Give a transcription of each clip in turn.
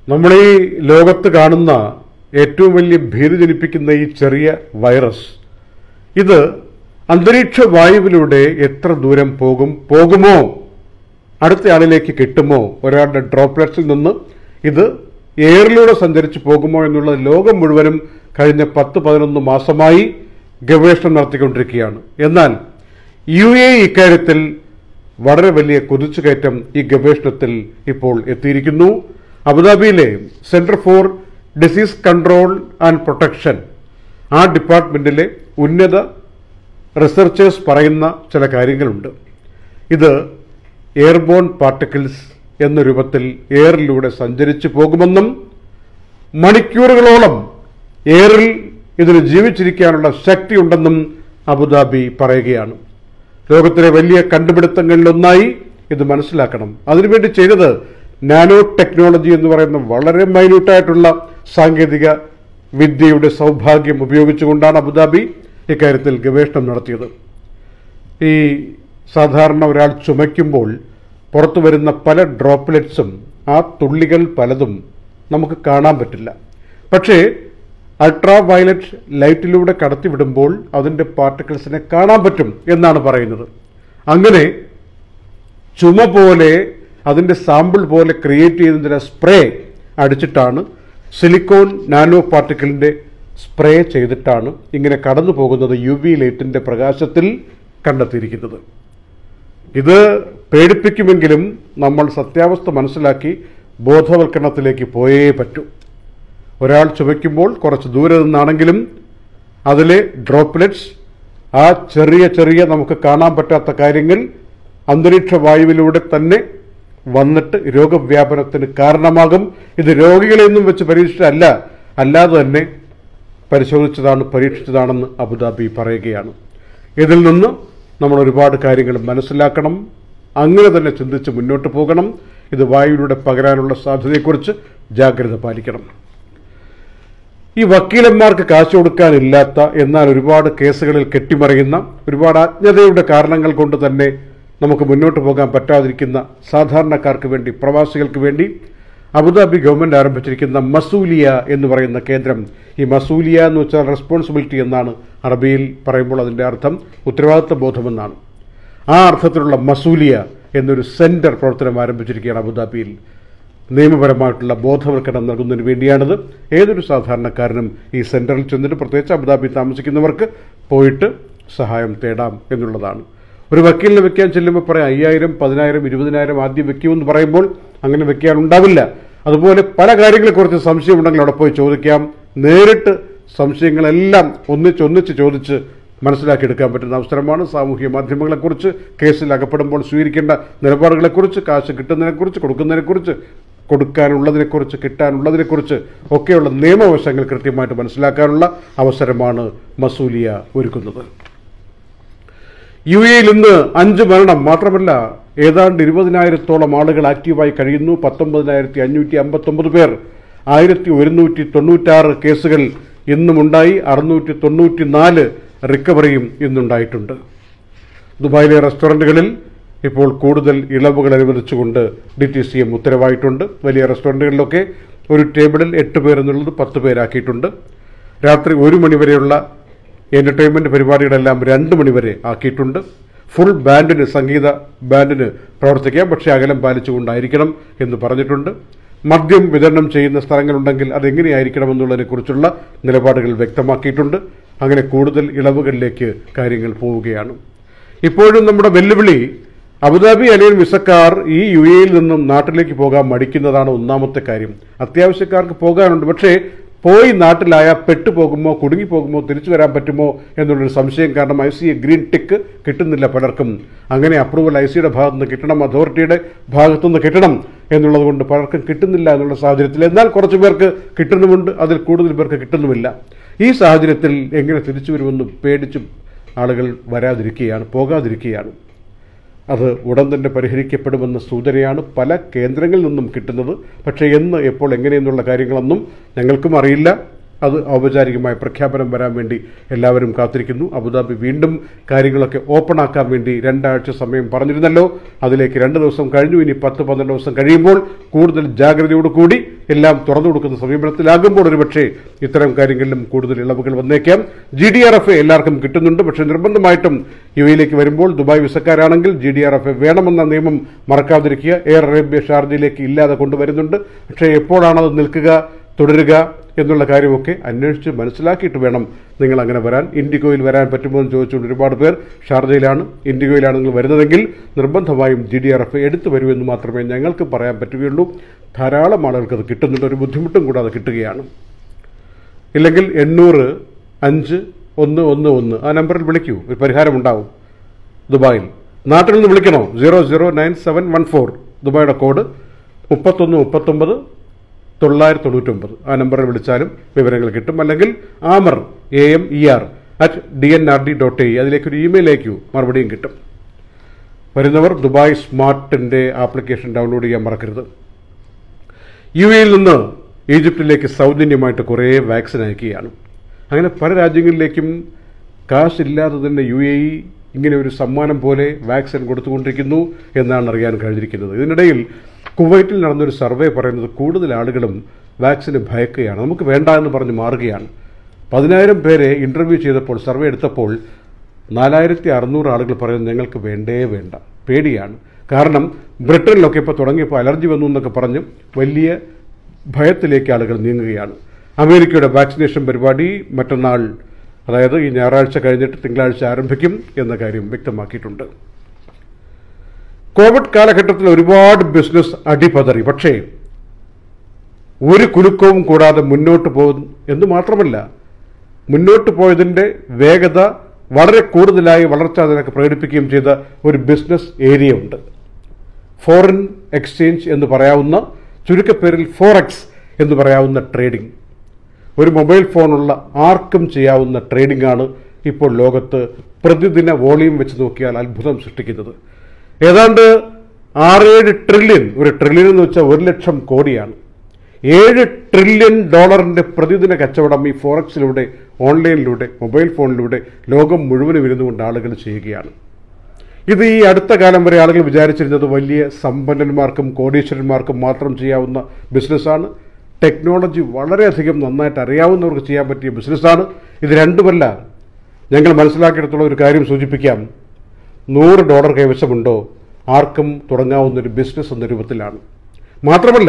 നമ്മൾ ഈ ലോകത്ത് കാണുന്ന ഏറ്റവും വലിയ ഭീതി ജനിപ്പിക്കുന്ന ഈ ചെറിയ വൈറസ് ഇത് അന്തരീക്ഷ വായുവിലൂടെ എത്ര ദൂരം പോകും പോകുമോ അടുത്ത ആളിലേക്ക് കിട്ടുമോ ഒരാളുടെ ഡ്രോപ്ലെറ്റ്സിൽ നിന്ന് ഇത് എയറിലൂടെ സഞ്ചരിച്ച് പോകുമോ എന്നുള്ളത് ലോകം മുഴുവനും കഴിഞ്ഞ പത്ത് പതിനൊന്ന് മാസമായി ഗവേഷണം നടത്തിക്കൊണ്ടിരിക്കുകയാണ് എന്നാൽ യു എ ഇക്കാര്യത്തിൽ വളരെ വലിയ കുതിച്ചുകയറ്റം ഈ ഗവേഷണത്തിൽ ഇപ്പോൾ എത്തിയിരിക്കുന്നു അബുദാബിയിലെ centre for disease control and protection ആ ഡിപ്പാർട്ട്മെന്റിലെ ഉന്നത റിസർച്ചേഴ്സ് പറയുന്ന ചില കാര്യങ്ങളുണ്ട് ഇത് എയർബോൺ പാർട്ടിക്കിൾസ് എന്ന രൂപത്തിൽ എയറിലൂടെ സഞ്ചരിച്ചു പോകുമെന്നും മണിക്കൂറുകളോളം എയറിൽ ഇതിന് ജീവിച്ചിരിക്കാനുള്ള ശക്തിയുണ്ടെന്നും അബുദാബി പറയുകയാണ് ലോകത്തിലെ വലിയ കണ്ടുപിടുത്തങ്ങളിലൊന്നായി ഇത് മനസ്സിലാക്കണം അതിനുവേണ്ടി ചെയ്തത് നാനോ ടെക്നോളജി എന്ന് പറയുന്ന വളരെ മൈന്യൂട്ടായിട്ടുള്ള സാങ്കേതിക വിദ്യയുടെ സൗഭാഗ്യം ഉപയോഗിച്ചുകൊണ്ടാണ് അബുദാബി ഇക്കാര്യത്തിൽ ഗവേഷണം നടത്തിയത് ഈ സാധാരണ ഒരാൾ ചുമയ്ക്കുമ്പോൾ പുറത്തു വരുന്ന പല ഡ്രോപ്ലെറ്റ്സും ആ തുള്ളികൾ പലതും നമുക്ക് കാണാൻ പറ്റില്ല പക്ഷേ അൾട്രാ വയലറ്റ് ലൈറ്റിലൂടെ കടത്തിവിടുമ്പോൾ അതിൻ്റെ പാർട്ടിക്കിൾസിനെ കാണാൻ പറ്റും എന്നാണ് പറയുന്നത് അങ്ങനെ ചുമ പോലെ അതിൻ്റെ സാമ്പിൾ പോലെ ക്രിയേറ്റ് ചെയ്യുന്നതിന് സ്പ്രേ അടിച്ചിട്ടാണ് സിലിക്കോൺ നാനോ പാർട്ടിക്കിളിൻ്റെ സ്പ്രേ ചെയ്തിട്ടാണ് ഇങ്ങനെ കടന്നു പോകുന്നത് യു വി ലൈറ്റിൻ്റെ പ്രകാശത്തിൽ കണ്ടെത്തിയിരിക്കുന്നത് ഇത് പേടിപ്പിക്കുമെങ്കിലും നമ്മൾ സത്യാവസ്ഥ മനസ്സിലാക്കി ബോധവൽക്കരണത്തിലേക്ക് പോയേ പറ്റൂ ഒരാൾ ചുമയ്ക്കുമ്പോൾ കുറച്ച് ദൂരെ നിന്നാണെങ്കിലും അതിലെ ഡ്രോപ്ലെറ്റ്സ് ആ ചെറിയ ചെറിയ നമുക്ക് കാണാൻ പറ്റാത്ത കാര്യങ്ങൾ അന്തരീക്ഷ വായുവിലൂടെ തന്നെ വന്നിട്ട് രോഗവ്യാപനത്തിന് കാരണമാകും ഇത് രോഗികളെയൊന്നും വെച്ച് പരീക്ഷിച്ചതല്ല അല്ലാതെ തന്നെ പരിശോധിച്ചതാണ് പരീക്ഷിച്ചതാണെന്ന് അബുദാബി പറയുകയാണ് ഇതിൽ നിന്ന് നമ്മൾ ഒരുപാട് കാര്യങ്ങൾ മനസ്സിലാക്കണം അങ്ങനെ തന്നെ ചിന്തിച്ച് മുന്നോട്ട് പോകണം ഇത് വായുവിലൂടെ പകരാനുള്ള സാധ്യതയെക്കുറിച്ച് ജാഗ്രത പാലിക്കണം ഈ വക്കീലന്മാർക്ക് കാശ് കൊടുക്കാനില്ലാത്ത എന്നാൽ ഒരുപാട് കേസുകളിൽ കെട്ടിമറിയുന്ന ഒരുപാട് അജ്ഞതയുടെ കാരണങ്ങൾ കൊണ്ട് തന്നെ നമുക്ക് മുന്നോട്ട് പോകാൻ പറ്റാതിരിക്കുന്ന സാധാരണക്കാർക്ക് വേണ്ടി പ്രവാസികൾക്ക് വേണ്ടി അബുദാബി ഗവൺമെന്റ് ആരംഭിച്ചിരിക്കുന്ന മസൂലിയ എന്ന് പറയുന്ന കേന്ദ്രം ഈ മസൂലിയ എന്ന് വെച്ചാൽ റെസ്പോൺസിബിലിറ്റി എന്നാണ് അറബിയിൽ പറയുമ്പോൾ അതിൻ്റെ അർത്ഥം ഉത്തരവാദിത്വ ബോധമെന്നാണ് ആ അർത്ഥത്തിലുള്ള മസൂലിയ എന്നൊരു സെന്റർ പ്രവർത്തനം ആരംഭിച്ചിരിക്കുകയാണ് അബുദാബിയിൽ നിയമപരമായിട്ടുള്ള ബോധവൽക്കരണം നൽകുന്നതിന് വേണ്ടിയാണിത് ഏതൊരു സാധാരണക്കാരനും ഈ സെന്ററിൽ ചെന്നിട്ട് പ്രത്യേകിച്ച് അബുദാബി താമസിക്കുന്നവർക്ക് പോയിട്ട് സഹായം തേടാം എന്നുള്ളതാണ് ഒരു വക്കീലിനെ വെക്കാൻ ചെല്ലുമ്പോൾ പറയാം അയ്യായിരം പതിനായിരം ഇരുപതിനായിരം ആദ്യം വെക്കുമെന്ന് പറയുമ്പോൾ അങ്ങനെ വെക്കാൻ ഉണ്ടാവില്ല അതുപോലെ പല കാര്യങ്ങളെക്കുറിച്ച് സംശയമുണ്ടെങ്കിൽ അവിടെ പോയി ചോദിക്കാം നേരിട്ട് സംശയങ്ങളെല്ലാം ഒന്നിച്ചൊന്നിച്ച് ചോദിച്ച് മനസ്സിലാക്കിയെടുക്കാൻ പറ്റുന്ന അവസരമാണ് സാമൂഹ്യ മാധ്യമങ്ങളെക്കുറിച്ച് കേസിൽ അകപ്പെടുമ്പോൾ സ്വീകരിക്കേണ്ട നിലപാടുകളെക്കുറിച്ച് കാശ് കിട്ടുന്നതിനെക്കുറിച്ച് കൊടുക്കുന്നതിനെക്കുറിച്ച് കൊടുക്കാനുള്ളതിനെക്കുറിച്ച് കിട്ടാനുള്ളതിനെക്കുറിച്ച് ഒക്കെയുള്ള നിയമവശങ്ങൾ കൃത്യമായിട്ട് മനസ്സിലാക്കാനുള്ള അവസരമാണ് മസൂലിയ ഒരുക്കുന്നത് യു എയിൽ ഇന്ന് അഞ്ച് മരണം മാത്രമല്ല ഏതാണ്ട് ഇരുപതിനായിരത്തോളം ആളുകൾ ആക്റ്റീവായി കഴിയുന്നു പത്തൊമ്പതിനായിരത്തി അഞ്ഞൂറ്റി അമ്പത്തൊമ്പത് പേർ ആയിരത്തി ഒരുന്നൂറ്റി തൊണ്ണൂറ്റാറ് കേസുകൾ ഇന്നുമുണ്ടായി അറുന്നൂറ്റി തൊണ്ണൂറ്റി നാല് റിക്കവറിയും ഇന്നുണ്ടായിട്ടുണ്ട് ദുബായിലെ റെസ്റ്റോറൻറ്റുകളിൽ ഇപ്പോൾ കൂടുതൽ ഇളവുകൾ അനുവദിച്ചുകൊണ്ട് ഡി ടി സി എം ഉത്തരവായിട്ടുണ്ട് വലിയ റെസ്റ്റോറൻറ്റുകളിലൊക്കെ ഒരു ടേബിളിൽ എട്ട് പേർ എന്നുള്ളത് പത്ത് പേരാക്കിയിട്ടുണ്ട് രാത്രി ഒരു മണിവരെയുള്ള എൻ്റർടൈൻമെൻറ്റ് പരിപാടികളെല്ലാം രണ്ട് മണിവരെ ആക്കിയിട്ടുണ്ട് ഫുൾ ബാൻഡിന് സംഗീത ബാൻഡിന് പ്രവർത്തിക്കാം പക്ഷേ അകലം പാലിച്ചുകൊണ്ടായിരിക്കണം എന്ന് പറഞ്ഞിട്ടുണ്ട് മദ്യം വിതരണം ചെയ്യുന്ന സ്ഥലങ്ങളുണ്ടെങ്കിൽ അതെങ്ങനെയായിരിക്കണം എന്നുള്ളതിനെക്കുറിച്ചുള്ള നിലപാടുകൾ വ്യക്തമാക്കിയിട്ടുണ്ട് അങ്ങനെ കൂടുതൽ ഇളവുകളിലേക്ക് കാര്യങ്ങൾ പോവുകയാണ് ഇപ്പോഴും നമ്മുടെ വെല്ലുവിളി അബുദാബി അലിയൻ വിസക്കാർ ഈ യു എയിൽ നിന്നും നാട്ടിലേക്ക് പോകാൻ മടിക്കുന്നതാണ് ഒന്നാമത്തെ കാര്യം അത്യാവശ്യക്കാർക്ക് പോകാനുണ്ട് പക്ഷേ പോയി നാട്ടിലായ പെട്ടുപോകുമോ കുടുങ്ങിപ്പോകുമോ തിരിച്ചു വരാൻ പറ്റുമോ എന്നുള്ളൊരു സംശയം കാരണം ഐ സി ഗ്രീൻ ടിക്ക് കിട്ടുന്നില്ല പലർക്കും അങ്ങനെ അപ്രൂവൽ ഐ സിയുടെ ഭാഗത്തു നിന്ന് കിട്ടണം അതോറിറ്റിയുടെ ഭാഗത്തു നിന്ന് കിട്ടണം എന്നുള്ളത് കൊണ്ട് പലർക്കും കിട്ടുന്നില്ല എന്നുള്ള സാഹചര്യത്തിൽ എന്നാൽ കുറച്ച് പേർക്ക് കിട്ടുന്നുമുണ്ട് അതിൽ കൂടുതൽ പേർക്ക് കിട്ടുന്നുമില്ല ഈ സാഹചര്യത്തിൽ എങ്ങനെ തിരിച്ചു വരുമെന്ന് പേടിച്ചും ആളുകൾ വരാതിരിക്കുകയാണ് പോകാതിരിക്കുകയാണ് അത് ഉടൻ തന്നെ പരിഹരിക്കപ്പെടുമെന്ന സൂചനയാണ് പല കേന്ദ്രങ്ങളിൽ നിന്നും കിട്ടുന്നത് പക്ഷേ എന്ന് എപ്പോൾ എങ്ങനെയെന്നുള്ള കാര്യങ്ങളൊന്നും ഞങ്ങൾക്കും അറിയില്ല അത് ഔപചാരികമായ പ്രഖ്യാപനം വരാൻ വേണ്ടി എല്ലാവരും കാത്തിരിക്കുന്നു അബുദാബി വീണ്ടും കാര്യങ്ങളൊക്കെ ഓപ്പൺ ആക്കാൻ വേണ്ടി രണ്ടാഴ്ച സമയം പറഞ്ഞിരുന്നല്ലോ അതിലേക്ക് രണ്ട് ദിവസം കഴിഞ്ഞു ഇനി പത്ത് പന്ത്രണ്ട് ദിവസം കഴിയുമ്പോൾ കൂടുതൽ ജാഗ്രതയോടുകൂടി എല്ലാം തുറന്നു കൊടുക്കുന്ന സമീപനത്തിലാകുമ്പോൾ ഒരുപക്ഷേ ഇത്തരം കാര്യങ്ങളിലും കൂടുതൽ ഇളവുകൾ വന്നേക്കാം ജി ഡി ആർ എഫ് എല്ലാവർക്കും കിട്ടുന്നുണ്ട് പക്ഷേ നിർബന്ധമായിട്ടും യു എയിലേക്ക് വരുമ്പോൾ ദുബായ് വിസക്കാരാണെങ്കിൽ ജി ഡി ആർ എഫ് വേണമെന്ന നിയമം മറക്കാതിരിക്കുക എയർ അറേബ്യ ഷാർജയിലേക്ക് ഇല്ലാതെ കൊണ്ടുവരുന്നുണ്ട് പക്ഷേ എപ്പോഴാണത് നിൽക്കുക തുടരുക എന്നുള്ള കാര്യമൊക്കെ അന്വേഷിച്ച് മനസ്സിലാക്കിയിട്ട് വേണം നിങ്ങൾ അങ്ങനെ വരാൻ ഇൻഡിഗോയിൽ വരാൻ പറ്റുമോ എന്ന് ചോദിച്ചുകൊണ്ട് ഒരുപാട് പേർ ഷാർജയിലാണ് ഇൻഡിഗോയിലാണ് നിങ്ങൾ വരുന്നതെങ്കിൽ നിർബന്ധമായും ജി ഡി ആർ എഫ് എടുത്തു വരുമെന്ന് മാത്രമേ ഞങ്ങൾക്ക് പറയാൻ പറ്റുകയുള്ളൂ ധാരാളം ആളുകൾക്ക് അത് കിട്ടുന്നുണ്ട് ഒരു ബുദ്ധിമുട്ടും കൂടാതെ കിട്ടുകയാണ് ഇല്ലെങ്കിൽ എണ്ണൂറ് അഞ്ച് ഒന്ന് ഒന്ന് ഒന്ന് ആ നമ്പറിൽ വിളിക്കൂ ഒരു പരിഹാരമുണ്ടാവും ദുബായിൽ നാട്ടിൽ നിന്ന് വിളിക്കണോ zero zero nine seven one four ദുബായുടെ കോഡ് മുപ്പത്തൊന്ന് മുപ്പത്തൊമ്പത് തൊള്ളായിരത്തി തൊണ്ണൂറ്റൊമ്പത് ആ നമ്പറിൽ വിളിച്ചാലും വിവരങ്ങൾ കിട്ടും അല്ലെങ്കിൽ Amer A M E R at D N R D dot A അതിലേക്ക് ഒരു ഇമെയിൽ അയക്കൂ മറുപടിയും കിട്ടും വരുന്നവർ ദുബായ് സ്മാർട്ടിൻ്റെ ആപ്ലിക്കേഷൻ ഡൗൺലോഡ് ചെയ്യാൻ മറക്കരുത് യു എയിൽ നിന്ന് ഈജിപ്തിലേക്ക് സൗജന്യമായിട്ട് കുറേ വാക്സിൻ അയക്കുകയാണ് അങ്ങനെ പല രാജ്യങ്ങളിലേക്കും കാശില്ലാതെ തന്നെ യു എ ഇ ഇങ്ങനെ ഒരു സമ്മാനം പോലെ വാക്സിൻ കൊടുത്തുകൊണ്ടിരിക്കുന്നു എന്നാണ് അറിയാൻ കഴിഞ്ഞിരിക്കുന്നത് ഇതിനിടയിൽ കുവൈറ്റിൽ നടന്നൊരു സർവേ പറയുന്നത് കൂടുതൽ ആളുകളും വാക്സിന് ഭയക്കുകയാണ് നമുക്ക് വേണ്ട എന്ന് പറഞ്ഞ് മാറുകയാണ് പതിനായിരം പേരെ ഇൻ്റർവ്യൂ ചെയ്തപ്പോൾ സർവേ എടുത്തപ്പോൾ നാലായിരത്തി അറുന്നൂറ് ആളുകൾ പറയുന്നത് ഞങ്ങൾക്ക് വേണ്ടേ വേണ്ട പേടിയാണ് കാരണം ബ്രിട്ടനിലൊക്കെ ഇപ്പോൾ തുടങ്ങിയപ്പോൾ അലർജി വന്നു എന്നൊക്കെ പറഞ്ഞ് വലിയ ഭയത്തിലേക്ക് ആളുകൾ നീങ്ങുകയാണ് അമേരിക്കയുടെ വാക്സിനേഷൻ പരിപാടി മറ്റന്നാൾ അതായത് ഈ ഞായറാഴ്ച കഴിഞ്ഞിട്ട് തിങ്കളാഴ്ച ആരംഭിക്കും എന്ന കാര്യം വ്യക്തമാക്കിയിട്ടുണ്ട് കോവിഡ് കാലഘട്ടത്തിൽ ഒരുപാട് ബിസിനസ് അടിപതറി പക്ഷേ ഒരു കുലുക്കവും കൂടാതെ മുന്നോട്ട് പോകും എന്ന് മാത്രമല്ല മുന്നോട്ട് പോയതിൻ്റെ വേഗത വളരെ കൂടുതലായി വളർച്ചാ നിരക്ക് പ്രകടിപ്പിക്കുകയും ചെയ്ത ഒരു ബിസിനസ് ഏരിയ ഉണ്ട് ഫോറിൻ എക്സ്ചേഞ്ച് എന്ന് പറയാവുന്ന ചുരുക്കപ്പേരിൽ ഫോറക്സ് എന്ന് പറയാവുന്ന ട്രേഡിംഗ് ഒരു മൊബൈൽ ഫോണുള്ള ആർക്കും ചെയ്യാവുന്ന ട്രേഡിംഗ് ആണ് ഇപ്പോൾ ലോകത്ത് പ്രതിദിന വോളിയം വെച്ച് നോക്കിയാൽ അത്ഭുതം സൃഷ്ടിക്കുന്നത് ഏതാണ്ട് ആറേഴ് ട്രില്യൺ ഒരു ട്രില്യൺ എന്ന് വെച്ചാൽ ഒരു ലക്ഷം കോടിയാണ് ഏഴ് ട്രില്യൺ ഡോളറിന്റെ പ്രതിദിന കച്ചവടം ഈ ഫോറക്സിലൂടെ ഓൺലൈനിലൂടെ മൊബൈൽ ഫോണിലൂടെ ലോകം മുഴുവനും ഇരുന്നുകൊണ്ട് ആളുകൾ ചെയ്യുകയാണ് ഇത് ഈ അടുത്ത കാലം വരെ ആളുകൾ വിചാരിച്ചിരുന്നത് വലിയ സമ്പന്നന്മാർക്കും കോടീശ്വരന്മാർക്കും മാത്രം ചെയ്യാവുന്ന ബിസിനസ്സാണ് ടെക്നോളജി വളരെയധികം നന്നായിട്ട് അറിയാവുന്നവർക്ക് ചെയ്യാൻ പറ്റിയ ബിസിനസ്സാണ് ഇത് രണ്ടുമല്ല ഞങ്ങൾ മനസ്സിലാക്കിയെടുത്തുള്ള ഒരു കാര്യം സൂചിപ്പിക്കാം നൂറ് ഡോളർ കൈവശമുണ്ടോ ആർക്കും തുടങ്ങാവുന്ന ഒരു ബിസിനസ് എന്ന രൂപത്തിലാണ് മാത്രമല്ല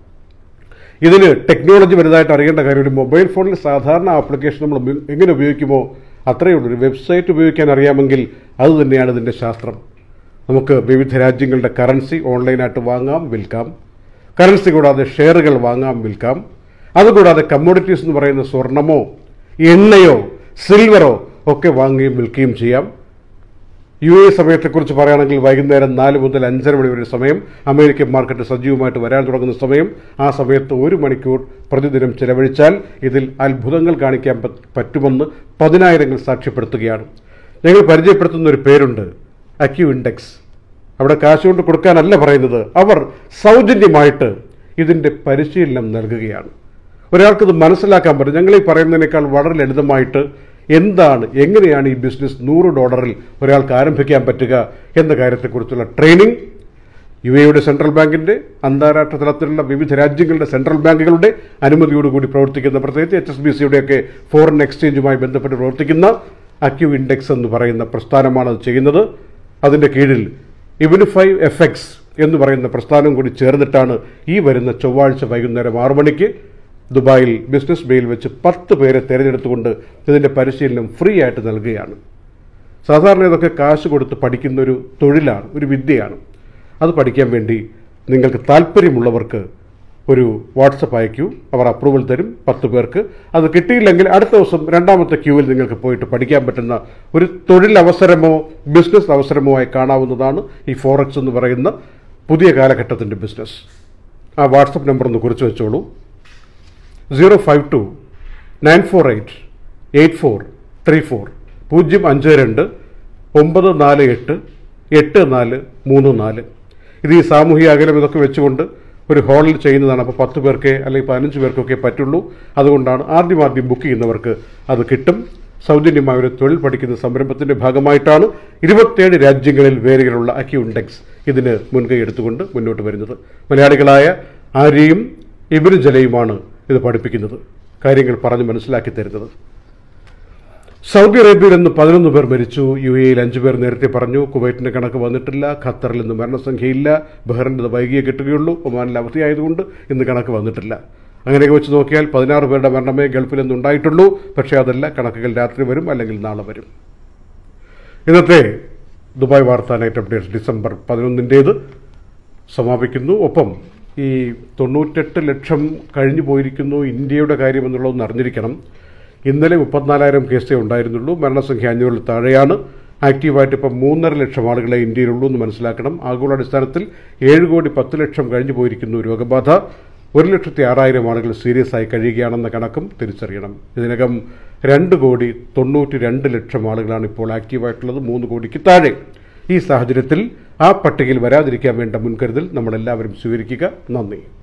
ഇതിന് ടെക്നോളജി വലുതായിട്ട് അറിയേണ്ട കാര്യം ഒരു മൊബൈൽ ഫോണിൽ സാധാരണ ആപ്ലിക്കേഷൻ നമ്മൾ ഉപയോ- എങ്ങനെ ഉപയോഗിക്കുമോ അത്രയേ ഉള്ളൂ ഒരു വെബ്സൈറ്റ് ഉപയോഗിക്കാൻ അറിയാമെങ്കിൽ അത് തന്നെയാണ് ഇതിൻ്റെ ശാസ്ത്രം നമുക്ക് വിവിധ രാജ്യങ്ങളുടെ കറൻസി ഓൺലൈനായിട്ട് വാങ്ങാം വിൽക്കാം കറൻസി കൂടാതെ ഷെയറുകൾ വാങ്ങാം വിൽക്കാം അതുകൂടാതെ കമ്മോഡിറ്റീസ് എന്ന് പറയുന്ന സ്വർണമോ എണ്ണയോ സിൽവറോ ഒക്കെ വാങ്ങുകയും വിൽക്കുകയും ചെയ്യാം യു എ സമയത്തെക്കുറിച്ച് പറയുകയാണെങ്കിൽ വൈകുന്നേരം നാല് മുതൽ അഞ്ചര മണി വരെ സമയം അമേരിക്കൻ മാർക്കറ്റ് സജീവമായിട്ട് വരാൻ തുടങ്ങുന്ന സമയം ആ സമയത്ത് ഒരു മണിക്കൂർ പ്രതിദിനം ചെലവഴിച്ചാൽ ഇതിൽ അത്ഭുതങ്ങൾ കാണിക്കാൻ പ- പറ്റുമെന്ന് പതിനായിരങ്ങൾ സാക്ഷ്യപ്പെടുത്തുകയാണ് ഞങ്ങൾ പരിചയപ്പെടുത്തുന്ന ഒരു പേരുണ്ട് അക്യു ഇൻഡെക്സ് അവിടെ കാശ് കൊണ്ട് കൊടുക്കാനല്ല പറയുന്നത് അവർ സൗജന്യമായിട്ട് ഇതിൻ്റെ പരിശീലനം നൽകുകയാണ് ഒരാൾക്കത് മനസ്സിലാക്കാൻ പറ്റും ഞങ്ങൾ ഈ പറയുന്നതിനേക്കാൾ വളരെ ലളിതമായിട്ട് എന്താണ് എങ്ങനെയാണ് ഈ ബിസിനസ് നൂറ് ഡോളറിൽ ഒരാൾക്ക് ആരംഭിക്കാൻ പറ്റുക എന്ന കാര്യത്തെക്കുറിച്ചുള്ള ട്രെയിനിങ് യു എയുടെ സെൻട്രൽ ബാങ്കിന്റെ അന്താരാഷ്ട്ര തലത്തിലുള്ള വിവിധ രാജ്യങ്ങളുടെ സെൻട്രൽ ബാങ്കുകളുടെ അനുമതിയോടുകൂടി പ്രവർത്തിക്കുന്ന പ്രത്യേകിച്ച് എച്ച് എസ് ബി സിയുടെയൊക്കെ ഫോറിൻ എക്സ്ചേഞ്ചുമായി ബന്ധപ്പെട്ട് പ്രവർത്തിക്കുന്ന അക്യു ഇൻഡെക്സ് എന്ന് പറയുന്ന പ്രസ്ഥാനമാണ് അത് ചെയ്യുന്നത് അതിന്റെ കീഴിൽ ഇവനിഫൈ എഫ് എക്സ് എന്ന് പറയുന്ന പ്രസ്ഥാനം കൂടി ചേർന്നിട്ടാണ് ഈ വരുന്ന ചൊവ്വാഴ്ച വൈകുന്നേരം ആറു മണിക്ക് ദുബായിൽ ബിസിനസ് ബേയിൽ വെച്ച് പത്ത് പേരെ തിരഞ്ഞെടുത്തുകൊണ്ട് ഇതിന്റെ പരിശീലനം ഫ്രീ ആയിട്ട് നൽകുകയാണ് സാധാരണ ഇതൊക്കെ കാശ് കൊടുത്ത് പഠിക്കുന്ന ഒരു തൊഴിലാണ് ഒരു വിദ്യയാണ് അത് പഠിക്കാൻ വേണ്ടി നിങ്ങൾക്ക് താല്പര്യമുള്ളവർക്ക് ഒരു വാട്സപ്പ് അയക്കൂ അവർ അപ്രൂവൽ തരും പത്ത് പേർക്ക് അത് കിട്ടിയില്ലെങ്കിൽ അടുത്ത ദിവസം രണ്ടാമത്തെ ക്യൂവിൽ നിങ്ങൾക്ക് പോയിട്ട് പഠിക്കാൻ പറ്റുന്ന ഒരു തൊഴിലവസരമോ ബിസിനസ് അവസരമോ ആയി കാണാവുന്നതാണ് ഈ ഫോറക്സ് എന്ന് പറയുന്ന പുതിയ കാലഘട്ടത്തിൻ്റെ ബിസിനസ് ആ വാട്സപ്പ് നമ്പർ ഒന്ന് കുറിച്ച് വെച്ചോളൂ zero five two nine four eight eight four three four പൂജ്യം അഞ്ച് രണ്ട് ഒമ്പത് നാല് എട്ട് എട്ട് നാല് മൂന്ന് നാല് ഇത് ഈ സാമൂഹിക അകലം ഇതൊക്കെ വെച്ചുകൊണ്ട് ഒരു ഹാളിൽ ചെയ്യുന്നതാണ് അപ്പോൾ പത്ത് പേർക്ക് അല്ലെങ്കിൽ പതിനഞ്ച് പേർക്കൊക്കെ പറ്റുള്ളൂ അതുകൊണ്ടാണ് ആദ്യം ആദ്യം ബുക്ക് ചെയ്യുന്നവർക്ക് അത് കിട്ടും സൗജന്യമായ ഒരു തൊഴിൽ പഠിക്കുന്ന സംരംഭത്തിന്റെ ഭാഗമായിട്ടാണ് ഇരുപത്തേഴ് രാജ്യങ്ങളിൽ വേരുകളുള്ള അക്യൂണ്ടെക്സ് ഇതിന് മുൻകൈ എടുത്തുകൊണ്ട് മുന്നോട്ട് വരുന്നത് മലയാളികളായ ആര്യയും ഇബിന് ജലയുമാണ് ഇത് പഠിപ്പിക്കുന്നത് കാര്യങ്ങൾ പറഞ്ഞ് മനസ്സിലാക്കി തരുന്നത് സൗദി അറേബ്യയിൽ നിന്ന് പതിനൊന്ന് പേർ മരിച്ചു യു എയിൽ അഞ്ചു പേർ നേരത്തെ പറഞ്ഞു കുവൈറ്റിന്റെ കണക്ക് വന്നിട്ടില്ല ഖത്തറിൽ നിന്ന് മരണസംഖ്യയില്ല ബഹ്റിൻ്റെ വൈകിയേ കിട്ടുകയുള്ളൂ ഒമാനിൽ അവധിയായതുകൊണ്ട് ഇന്ന് കണക്ക് വന്നിട്ടില്ല അങ്ങനെയൊക്കെ വെച്ച് നോക്കിയാൽ പതിനാറ് പേരുടെ മരണമേ ഗൾഫിൽ നിന്ന് ഉണ്ടായിട്ടുള്ളൂ പക്ഷേ അതല്ല കണക്കുകൾ രാത്രി വരും അല്ലെങ്കിൽ നാളെ വരും ഇന്നത്തെ ദുബായ് വാർത്താ നൈറ്റ് അപ്ഡേറ്റ്സ് ഡിസംബർ പതിനൊന്നിൻ്റേത് സമാപിക്കുന്നു ഒപ്പം ഈ തൊണ്ണൂറ്റെട്ട് ലക്ഷം കഴിഞ്ഞു പോയിരിക്കുന്നു ഇന്ത്യയുടെ കാര്യം എന്നുള്ളതൊന്ന് അറിഞ്ഞിരിക്കണം ഇന്നലെ മുപ്പത്തിനാലായിരം കേസേ ഉണ്ടായിരുന്നുള്ളൂ മരണസംഖ്യ അഞ്ഞൂറിൽ താഴെയാണ് ആക്റ്റീവായിട്ട് ഇപ്പം മൂന്നര ലക്ഷം ആളുകളെ ഇന്ത്യയിലുള്ളൂ എന്ന് മനസ്സിലാക്കണം ആഗോളാടിസ്ഥാനത്തിൽ ഏഴ് കോടി പത്ത് ലക്ഷം കഴിഞ്ഞു പോയിരിക്കുന്നു രോഗബാധ ഒരു ലക്ഷത്തി ആറായിരം ആളുകൾ സീരിയസ് ആയി കഴിയുകയാണെന്ന കണക്കും തിരിച്ചറിയണം ഇതിനകം രണ്ട് കോടി തൊണ്ണൂറ്റി രണ്ട് ലക്ഷം ആളുകളാണ് ഇപ്പോൾ ആക്റ്റീവായിട്ടുള്ളത് മൂന്ന് കോടിക്ക് താഴെ ഈ സാഹചര്യത്തിൽ ആ പട്ടികയിൽ വരാതിരിക്കാൻ വേണ്ട മുൻകരുതൽ നമ്മളെല്ലാവരും സ്വീകരിക്കുക നന്ദി